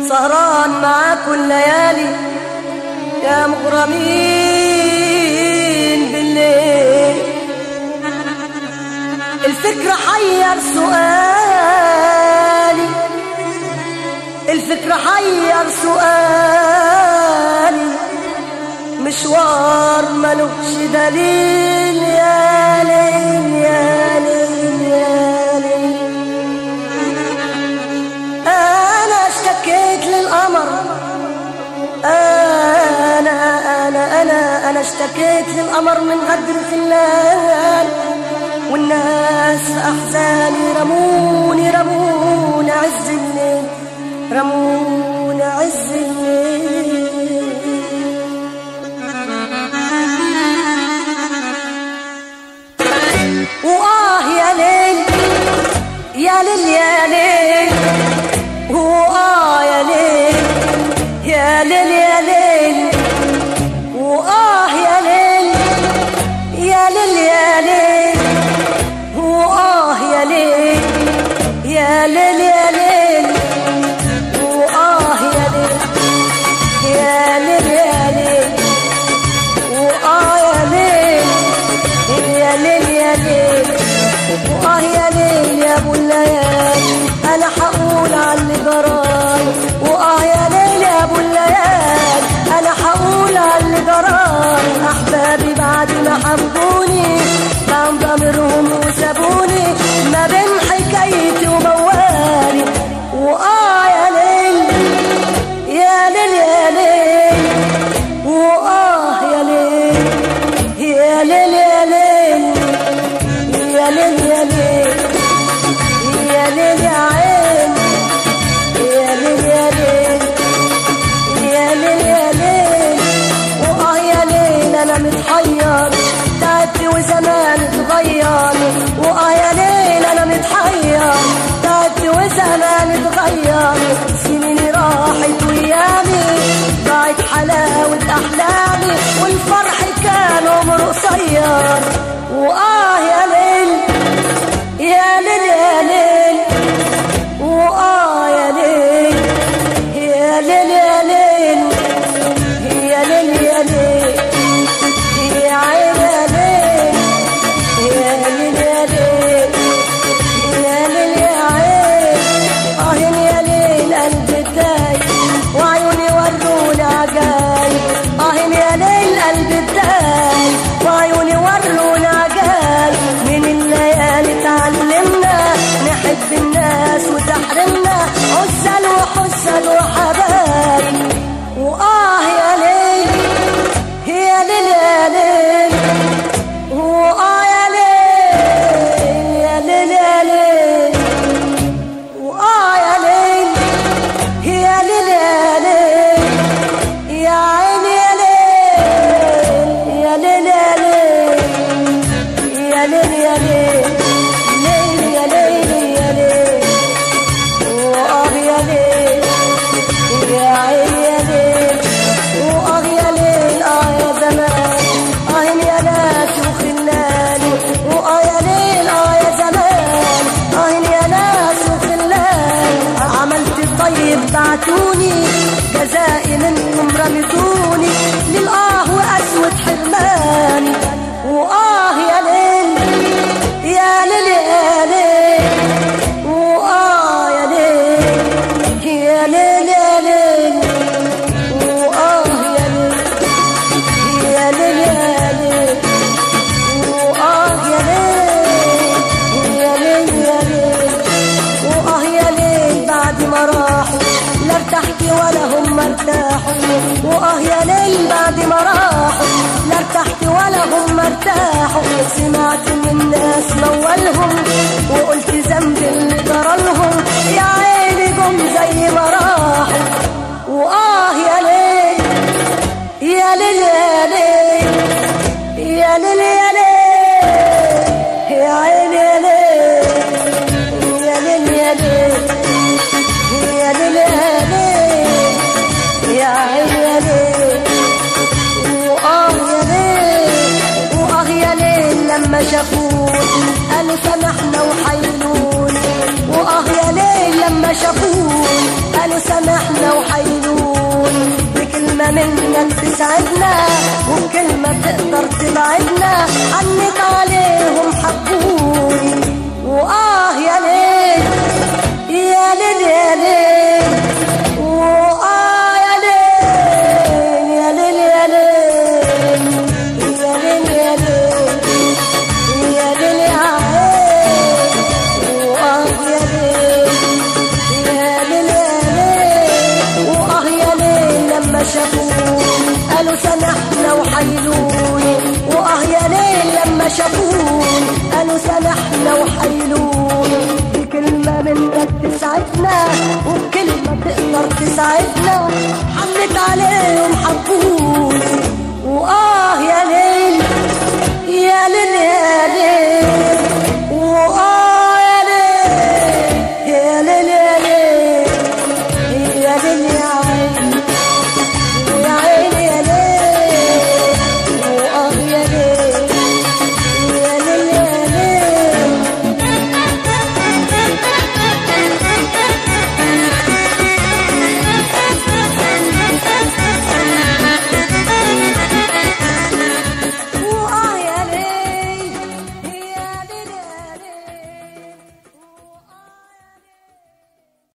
سهران معاكم الليالي يا مغرمين بالليل الفكرة حير سؤالي الفكرة حير سؤالي مشوار ملوش دليل يا ليل يا ليل يا ليل أنا اشتكيت للقمر أنا أنا أنا أنا اشتكيت للقمر من غدر خلال والناس أحزاني رموني رموني عز الليل رموني عز الليل وآه يا ليل يا ليل يا ليل وآه يا ليل يا ليل يا ليل وآه يا ليل يا ليل يا ليل وآه يا ليل يا ليل يا ليل وآه يا ليل يا ليل يا ليل وآه يا ليل يا ليل يا ليل وآه يا ليل يا أبو الليالي أنا حقول على اللي جراي وآه يا ليل يا أبو الليالي أنا حقول على اللي جراي أحبابي بعد ما حبوني كان ضميرهم وسابوني ما بين حكايتي وموالي وآه يا ليل يا ليل يا ليل وآه يا ليل يا ليل يا ليل يا ليل يا ليل يا ليل يا عين يا ليل يا ليل يا ليل يا ليل وآه يا ليل أنا متحير تعبت وزمان اتغير وآه يا ليل أنا متحير تعبت وزمان اتغير سنيني راحت ويامي ضاعت حلاوة أحلامي والفرح كان عمره قصير وآه يا ليل يا ليل يا ليل وآه يا ليل يا ليل يا ليل يا ليل يا ليل يا عين يا ليل يا ليل يا ليل يا ليل يا عين آه يا ليل قلبي اتضايق وعيوني وروني عجايب آه يا ليل قلبي اتضايق وعيوني وروني عجايب من الليالي اتعلمنا نحب الناس وتحرمنا عزل وحزن وحبايب وآه يا ليل يا ليل يا ليل وآه يا ليل يا ليل يا ليل وآه يا ليل يا ليل يا ليل يا عين يا ليل يا ليل يا ليل يا ليل يا ليل ليل يا ليل يا ليل وآه يا ليل يا عين يا ليل وآه يا ليل آه يا زمان آه يا ناس وخلاني وآه يا ليل آه يا زمان آه يا ناس وخلاني عملت الطيب بعتوني جزائي منكم رمتوني للآه وأسود حرماني وآه يا ليل يا ليل يا ليل وآه يا ليل يا ليل يا ليل وآه يا ليل يا ليل يا ليل وآه يا ليل يا ليل يا ليل وآه يا ليل بعد ما راحوا لا ارتحت ولا هم ارتاحوا وآه يا ليل بعد ما راحوا لا ارتحت ولا هم ارتاحوا سمعت من الناس مولهم وقلت ذنب اللي جرالهم يا عيني جم زي ما راحوا وآه يا ليل يا ليل يا ليل يا ليل يا ليل يا عيني يا ليل يا ليل يا ليل يا ليل يا ليل يا عيني يا ليل وآه يا ليل وآه يا ليل لما شافون قالوا سامحنا وحيلون وآه يا ليل لما شافون قالوا سامحنا منك تسعدنا وبكلمة تقدر تبعدنا عنك عليهم حبوني وآه يا ليل يا ليل يا ليل وآه يا ليل يا ليل يا ليل يا ليل يا ليل يا ليل يا عين وآه يا ليل يا ليل يا ليل وآه يا ليل لما شافوني قالوا سامحنا وحيلوني وآه يا ليل لما شافوني قالوا سامحنا وحيلوني بكلمة منك تسعدنا وبكلمة تقدر تسعدنا حنت عليهم حبوني وآه يا ليل يا ليل يا ليل